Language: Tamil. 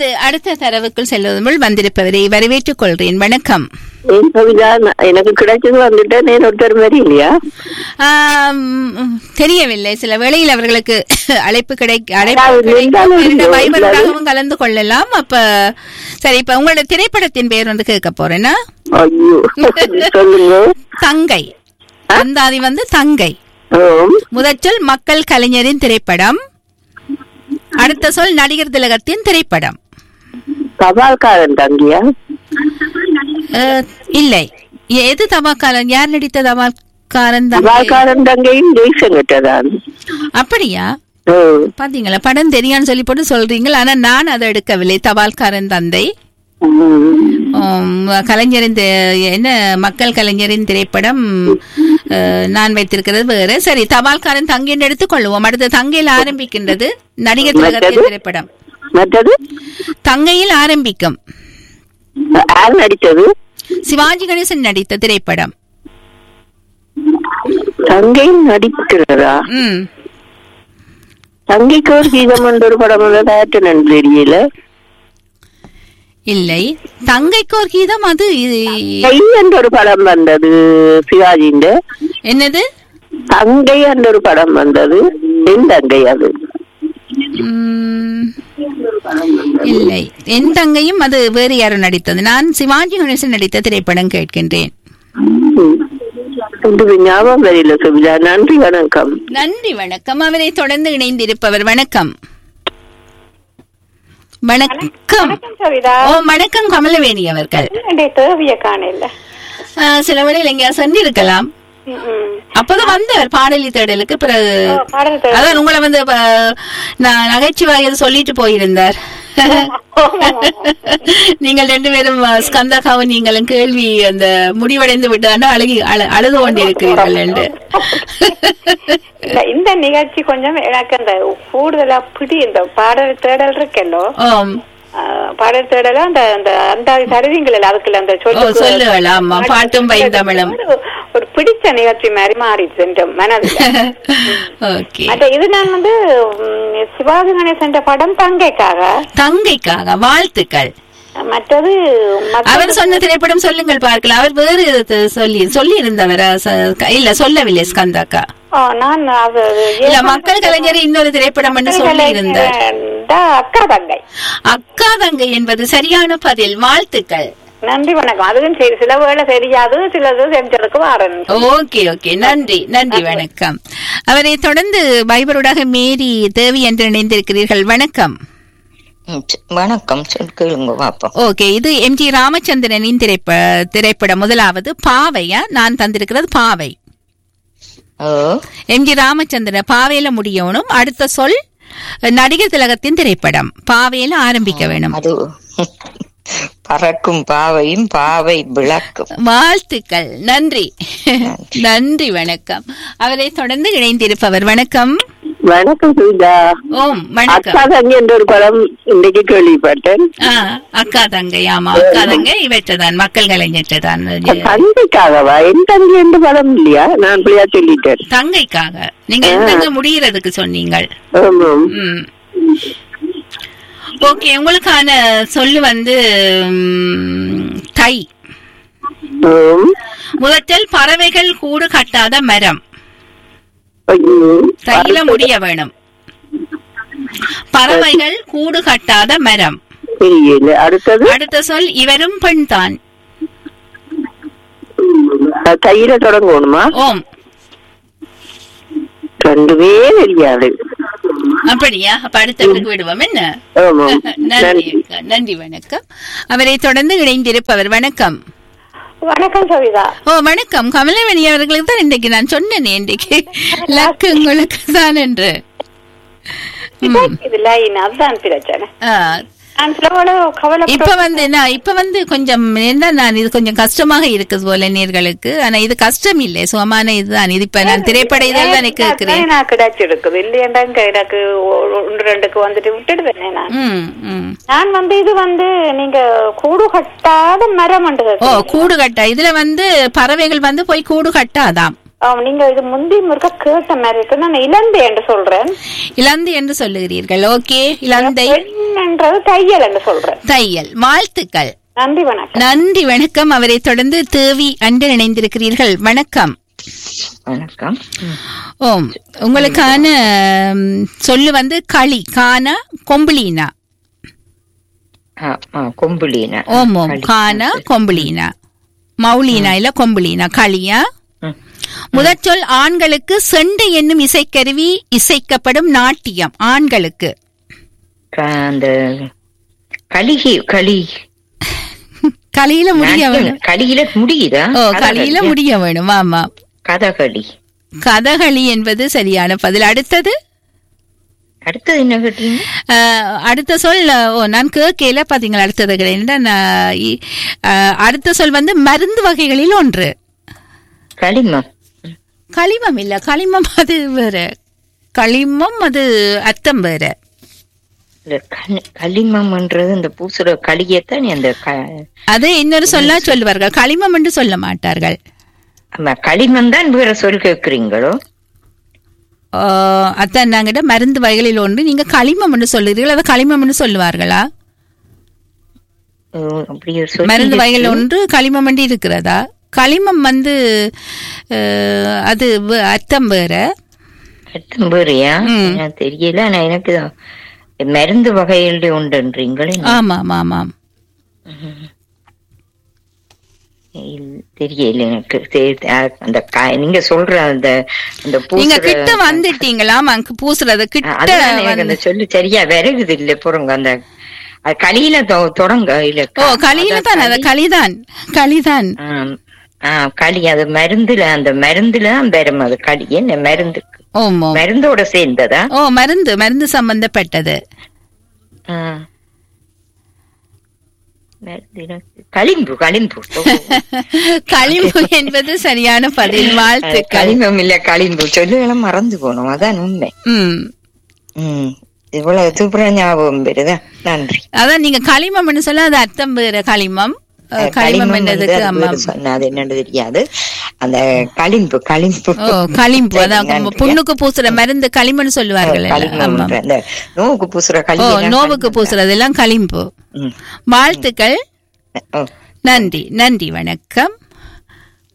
நல்லது அடுத்த தரவுக்குள் செல்வதன் முன் வந்திருப்பவரை வரவேற்றுக் கொள்கிறேன் வணக்கம் ஏன் கவிதா நான் எனக்கு கிடைச்சது வந்துட்டேன் நான் ஒருத்தர் மாதிரி இல்லையா ஆம், தெரியவில்லை சில வேளையில் அவர்களுக்கு அழைப்பு கிடைக்க அதாவது அழைப்பு இருந்தாலும் கிடைக்கும். இரண்டு இல்லை. வைபர்களாகவும் கலந்து கொள்ளலாம் அப்ப சரி இப்ப உங்களோட திரைப்படத்தின் பெயர் வந்து கேட்க போறேன்னா ஐயோ சொல்லுங்க தங்கை அந்தாதி வந்து தங்கை ஆம். முதற்றல் மக்கள் கலைஞரின் திரைப்படம் அடுத்த சொல் நடிகர் திலகத்தின் திரைப்படம் தபால்காரன் தங்கியா அஹ், இல்லை எது தபாக்காரன் யார் நடித்த தபாக்காரன் தங்கை? தபால்காரன் தங்கையும் ஜெய்சங்கட்டதான் அப்படியா ஆம். பாத்தீங்களா படம் தெரியான்னு சொல்லி போட்டு சொல்றீங்க ஆனா நான் அதை எடுக்கவில்லை தபால்காரன் தந்தை ம். உம், கலைஞரின் தி- என்ன மக்கள் கலைஞரின் திரைப்படம் அஹ், நான் வைத்திருக்கிறது வேறு சரி தபால்காரன் தங்கைன்னு எடுத்துக்கொள்வோம் அடுத்து தங்கையில் ஆரம்பிக்கின்றது நடிகர் திலகத்தின் மற்றது? திரைப்படம் மற்றது தங்கையில் ஆரம்பிக்கும் யார் நடித்தது சிவாஜி கணேசன் நடித்த திரைப்படம் தங்கையும் நடிக்கிறதா ம் தங்கைக்கு ஒரு கீதம் என்ற ஒரு படம் தயாரிட்டு தெரியல இல்லை தங்கைக்கு ஒரு கீதம் அது இது- கை என்ற ஒரு படம் வந்தது சிவாஜிஇந்த என்னது தங்கை என்ற ஒரு படம் வந்தது என் தங்கை அது உம், இல்லை என் தங்கையும் அது வேறு யாரும் நடித்தது நான் சிவாஜி கணேசன் நடித்த திரைப்படம் கேட்கின்றேன் ம். எனக்கு ஞாபகம் வரையில சுபிதா நன்றி வணக்கம் நன்றி வணக்கம் அவரை தொடர்ந்து இணைந்திருப்பவர் வணக்கம் வணக்கம் சவிதா ஓ வணக்கம் கமலவேணி அவர்கள் என்னுடைய தேவைய காணல ஆ, சில வேளையில் எங்கேயா சென்றிருக்கலாம் அப்போதான் வந்தவர் பாடலி தேடலுக்கு பிறகு பாடல் தேடல். அதான் உங்களை வந்து ப- நான் நகைச்சுவாக சொல்லிட்டு போயிருந்தார் நீங்கள் ரெண்டு பேரும் அ, ஸ்கந்தகாவும் நீங்களும் கேள்வி அந்த முடிவடைந்து விட்டதாண்டா அழுகி அழ- அழுது கொண்டிருக்கிறீர்கள் என்று இல்ல, இந்த நிகழ்ச்சி கொஞ்சம் எனக்கு அந்த கூடுதலா பிடி இந்த பாடல் தேடல் இருக்கல்லோ ஆம் ஆஹ், பாடல் தேடல அந்த அந்த அந்த தருவீங்கள அதுக்குள்ள அந்த ஓ சொல்லு சொல்லுகள் ஆமா பாட்டும் பைந்தமிழும் ஒரு- ஒரு பிடிச்ச நிகழ்ச்சி மாதிரி மாறிடுச்சு என்ற மனதுல ஓகே அந்த இது நான் வந்து ம், சிவாஜி கணேசன் படம் தங்கைக்காக தங்கைக்காக வாழ்த்துக்கள் மற்றது மற்ற- அவர் சொன்ன திரைப்படம் சொல்லுங்கள் பார்க்கலாம் அவர் வேறு இது சொல்லி சொல்லி இருந்தவர் இல்ல சொல்லவில்லை ஸ்கந்தாக்கா ஆ, நான் அது இல்ல மக்கள் கலைஞர் இன்னொரு திரைப்படம் என்று சொல்லி இருந்தார் இந்த அக்கா தங்கை அக்கா தங்கை என்பது சரியான பதில் வாழ்த்துக்கள் நன்றி வணக்கம் அதுவும் சரி சில வேளை தெரியாது சிலது தெரிஞ்சதுக்கு வாரன் ஓகே ஓகே நன்றி நன்றி வணக்கம் அவரை தொடர்ந்து பைபருடாக மேரி தேவி என்று இணைந்திருக்கிறீர்கள் வணக்கம் ம், ச- வணக்கம் சொல் கேளுங்க பாப்போம் ஓகே இது எம்ஜி ராமச்சந்திரனின் திரைப்ப திரைப்படம் முதலாவது பாவையா நான் தந்திருக்கிறது பாவை ஓ எம்ஜி ராமச்சந்திரன் பாவையில முடியணும் அடுத்த சொல் நடிகர் திலகத்தின் திரைப்படம் பாவையில ஆரம்பிக்க வேணும் அது பறக்கும் பாவையும் பாவை விளக்கும் வாழ்த்துக்கள் நன்றி நன்றி வணக்கம் அவரை தொடர்ந்து இணைந்திருப்பவர் வணக்கம் வணக்கம் சுபிதா ஓம் வணக்கம் அக்கா தங்கி என்ற ஒரு படம் இன்னைக்கு கேள்விப்பட்டேன் ஆ, அக்கா தங்கை ஆமா அக்கா தங்கை இவற்றதான் மக்கள் கலைஞற்றதான் தங்கைக்காகவா என் தங்கி என்ற படம் இல்லையா நான் பிள்ளையா சொல்லிட்டேன் தங்கைக்காக நீங்க எந்தங்க முடியறதுக்கு சொன்னீங்கள் ஆமாம் ம் ஓகே உங்களுக்கான சொல்லு வந்து ம், தை ஆம். முதற்றல் பறவைகள் கூடு கட்டாத மரம் ஐயோ. தையில முடிய வேணும் பறவைகள் கூடு கட்டாத மரம் தெரியல அடுத்தது அடுத்த சொல் இவரும் பெண் தான் அஹ், கையில தொடங்கணுமா ஓம் ரெண்டுமே தெரியாது அப்படியா அப்ப அடுத்தவருக்கு விடுவோம் என்ன ஆமாம் நன்றி நன்றி அக்கா. நன்றி வணக்கம் அவரை தொடர்ந்து இணைந்திருப்பவர் வணக்கம் வணக்கம் சவிதா ஓ வணக்கம் கமலவேணி அவர்களுக்கு தான் இன்றைக்கு நான் சொன்னேனே இன்றைக்கு லக்கு உங்களுக்கு தான் என்று ம். இது லைன் அதுதான் பிரச்சனை ஆ, நான் சில வேளை கவலை இப்ப வந்து நான் இப்ப வந்து கொஞ்சம் என்ன நான் இது கொஞ்சம் கஷ்டமாக இருக்குது போல நேர்களுக்கு ஆனா இது கஷ்டம் இல்லை சுகமான இதுதான் இது இப்ப நான் திரைப்பட இதழ் தானே கேட்கிறேன் நான் கிடைச்சிருக்குது இல்லையண்டா இங்க எனக்கு ஒ- ஒன்று ரெண்டுக்கு வந்துட்டு விட்டுடுவேனே நான் ம் ம் நான் வந்து இது வந்து நீங்க கூடு கட்டாத மரம் ஓ கூடு கட்டா இதுல வந்து பறவைகள் வந்து போய் கூடு கட்டாதாம் நீங்க இது முந்தி முருக்க கேட்ட மாதிரி இருக்கு நான் இலந்தை என்று சொல்றேன் இலந்தை என்று சொல்லுகிறீர்கள் ஓகே இலந்தை பெண் களிமண்ன்றது தையல் என்று சொல்றேன் தையல் வாழ்த்துக்கள் நன்றி வணக்கம் நன்றி வணக்கம் அவரை தொடர்ந்து தேவி அன்று இணைந்திருக்கிறீர்கள் வணக்கம் வணக்கம் ஓம் உங்களுக்கான ம், சொல்லு வந்து களி கானா கொம்புலீனா ஆ, ஆ, கொம்புலீனா ஓம் ஓம் களி. கானா கொம்புலீனா மௌலீனா இல்ல கொம்புலீனா களியா ம். முதற் சொல் ஆண்களுக்கு செண்டை என்னும் இசைக்கருவி இசைக்கப்படும் நாட்டியம் ஆண்களுக்கு க- அந்த களிகி களி களியில முடிய வேணும் களியில முடியுதா ஓ களியில முடிய வேணும் ஆமா கதகளி கதகளி என்பது சரியான பதில் அடுத்தது அடுத்தது என்ன கேட்டீங்க அஹ், அடுத்த சொல் ஓ நான் கேட்கல பாத்தீங்களா அடுத்தது கிடையாது நான் இ- அஹ், அடுத்த சொல் வந்து மருந்து வகைகளில் ஒன்று களிமம் களிமம் இல்ல களிமம் அது வேற களிமம் அது அர்த்தம் வேற இந்த களி- களிமம்ன்றது இந்த பூசுற களியத்தான் அந்த க- அது இன்னொரு சொல்லா சொல்லுவார்கள் களிமம் என்று சொல்ல மாட்டார்கள் ஆமா, களிமம் தான் வேற சொல் கேக்குறீங்களோ அஹ், அதான் நாங்கிட்ட மருந்து வகைகளில் ஒன்று நீங்க களிமம் என்று சொல்லுறீர்கள் அதை களிமம் என்று சொல்லுவார்களா ஓ, அப்படி ஒரு சொல் மருந்து இருக்கு. வகைகள் ஒன்று களிமம் என்று இருக்கிறதா களிமம் வந்து அஹ், அது வே- அர்த்தம் வேற அர்த்தம் வேறயா ம். எனக்கு தெரியல ஆனா எனக்கு மருந்து வகையில் உண்டுன்றீங்களே ஆமாம் ஆமாம் இல்ல- தெரியல எனக்கு தெரி- அ- அந்த க- நீங்க சொல்ற அந்த அந்த நீங்க பூசுற- கிட்ட வந்துட்டீங்களா அங்க பூசுறது கிட்ட அதுதான் எனக்கு வந்து- அந்த சொல்லு சரியா விறகுது இல்ல போறங்க அந்த அது களியில தொ- தொடங்க இல்ல ஓ களியில தான் அது களிதான் களிதான் ஆம். ஆ, களி அது மருந்துல அந்த மருந்துல தான் பெறும் அது களி என்ன மருந்துக்கு ஓமோ மருந்தோட சேர்ந்ததா ஓ மருந்து மருந்து சம்பந்தப்பட்டது ஆ. மருந்துல- களிம்பு களிம்பு ஓ. களிம்பு என்பது சரியான பதில் அது வாழ்த்துக்கள் களிமம் இல்ல களிம்பு சொல்லுகளும் மறந்து போனோம் அதான் உண்மை ம் ம் இவ்வளவு தூப்புற ஞாபகம் பெறுதா நன்றி அதான் நீங்க களிமம்னு சொல்ல அது அர்த்தம் வேற களிமம் அஹ், களிமம் களிமம் வந்து என்னதுக்கு அது ஆமா வேறு சொன்னா அது என்னன்னு தெரியாது அந்த களிம்பு களிம்பு ஓ களிம்பு சரி, அதான் நன்றி. புண்ணுக்கு பூசுற மருந்து களிமண் சொல்லுவார்கள் களிமம் ஆமா அந்த நோவுக்கு பூசுற ஓ களி எல்லாம் நோவுக்கு பூசுறதெல்லாம் களிம்பு ம். வாழ்த்துக்கள் ஓ நன்றி நன்றி வணக்கம்